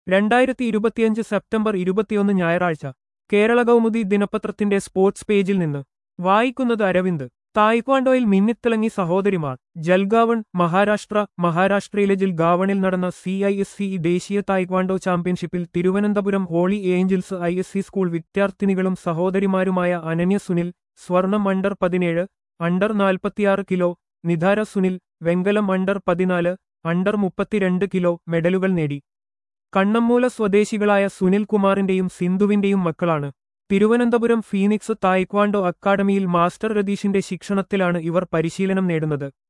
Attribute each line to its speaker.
Speaker 1: രണ്ടായിരത്തി ഇരുപത്തിയഞ്ച് സെപ്റ്റംബർ ഇരുപത്തിയൊന്ന് ഞായറാഴ്ച കേരള കൗമുദി ദിനപത്രത്തിന്റെ സ്പോർട്സ് പേജിൽ നിന്ന് വായിക്കുന്നത് അരവിന്ദ് തായ്ക്വാണ്ടോയിൽ മിന്നിത്തിളങ്ങി സഹോദരിമാർ ജൽഗാവൺ മഹാരാഷ്ട്ര മഹാരാഷ്ട്രയിലെ ജൽഗാവണിൽ നടന്ന സി ഐ എസ് സി ദേശീയ തായ്ക്വാണ്ടോ ചാമ്പ്യൻഷിപ്പിൽ Thiruvananthapuram Holy Angels I S C school വിദ്യാർത്ഥിനികളും സഹോദരിമാരുമായ അനന്യ സുനിൽ സ്വർണം അണ്ടർ പതിനേഴ് അണ്ടർ നാൽപ്പത്തിയാറ് കിലോ നിധാര സുനിൽ വെങ്കലം അണ്ടർ പതിനാല് അണ്ടർ മുപ്പത്തിരണ്ട് കിലോ മെഡലുകൾ നേടി കണ്ണമ്മൂല സ്വദേശികളായ സുനിൽ കുമാറിന്റെയും സിന്ധുവിന്റെയും മക്കളാണ് തിരുവനന്തപുരം ഫീനിക്സ് തായ്ക്വാണ്ടോ അക്കാദമിയിൽ മാസ്റ്റർ രതീഷിന്റെ ശിക്ഷണത്തിലാണ് ഇവർ പരിശീലനം നേടുന്നത്